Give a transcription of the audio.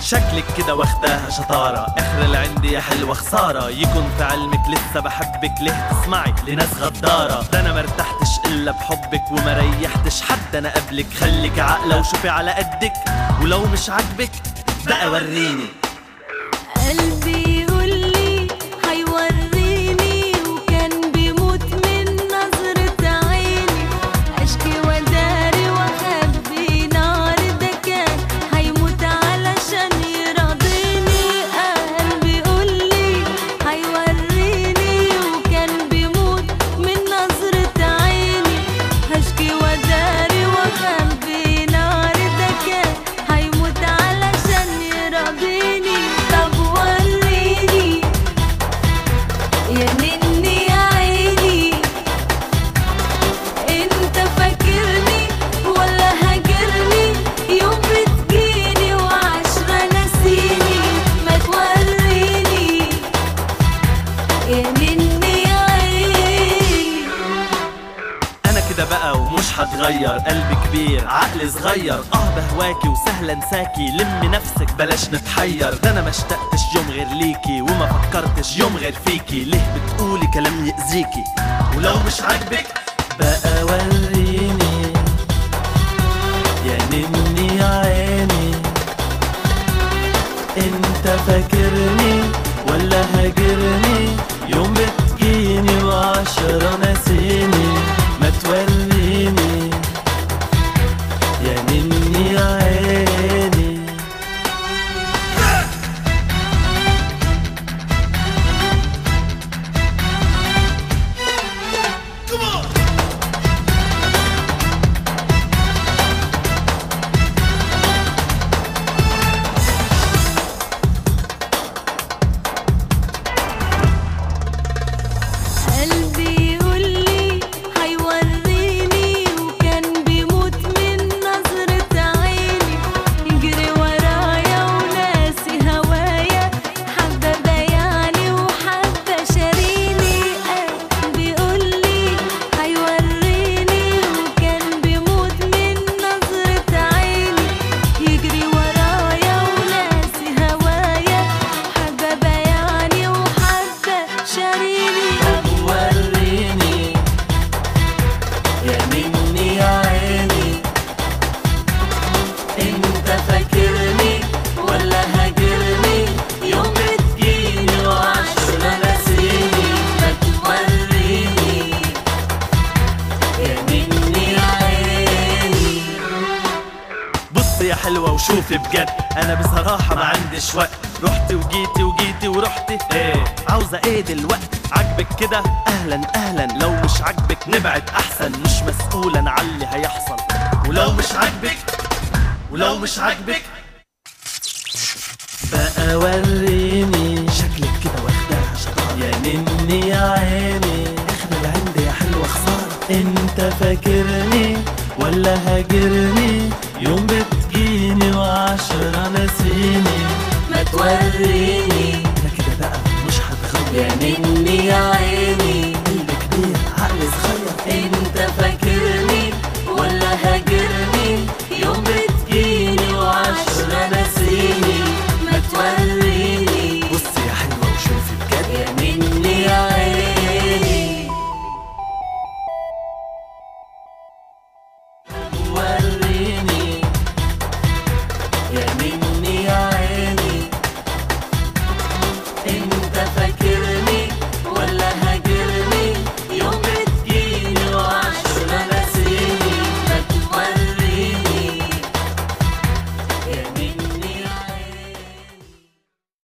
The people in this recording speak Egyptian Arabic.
شكلك كده واخداها شطارة اخر اللي عندي يا حلوة خسارة يكون في علمك لسه بحبك ليه تسمعي لناس غدارة ده انا مرتحتش الا بحبك وما ريحتش حد انا قبلك خليك عاقلة وشوفي على قدك ولو مش عاجبك بقى وريني قلبي يقولي هيوريني وكان بيموت من نظرة عيني اشكي وداري واخبي نار ده كان هيموت علشان يرضيني قلبي يقولي هيوريني وكان بيموت من نظرة عيني هشكي وداري واخبي نار ده كان هيموت علشان يرضيني طب وريني يا نني يا عيني انت فاكرني ولا هاجرني يوم بتجيني وعشرة ناسيني ما توريني يا نني يا عيني انا كده بقى ومش هتغير قلبي كبير عقلي صغير اه بهواكي وسهل انساكي لمي نفسك بلاش نتحير ده انا ما اشتقتش يوم غير ليكي وما فكرتش يوم غير فيكي ليه بتقولي كلام يأذيكي ولو مش عاجبك بقى وريني يا نني يا عيني انت فاكرني ولا هاجرني يوم بتجيني وعشرة ناسيني ما توريني يا نني يا عيني قلبي يقولي هيوريني وكان بيموت من نظرة عيني يجري ورايا وناسي هوايا حبة بيعني وحبة شاريني قلبي يقولي هيوريني وكان بيموت من نظرة عيني يجري ورايا وناسي هوايا حبة بيعني وحبة شاريني طب وريني يا نني يا عيني انت فاكرني ولا هاجرني يوم بتجيني وعشرة ناسيني ما توريني يا نني يا عيني بص يا حلوة وشوفي بجد أنا بصراحة ما عنديش وقت رحتي وجيتي وجيتي ورحتي ايه عاوزة ايه دلوقتي عاجبك كده أهلا أهلا لو مش عاجبك نبعد أحسن مش مسؤول أنا على اللي هيحصل ولو مش عاجبك ولو مش عاجبك بقى وريني شكلك كده واخداها شطارة يا نني يا عيني اخر اللي عندي يا حلوة خسارة انت فاكرني ولا هاجرني يوم بتجيني وعشرة ناسيني ما توريني انا كده بقى مش هتغير يا نني يا عيني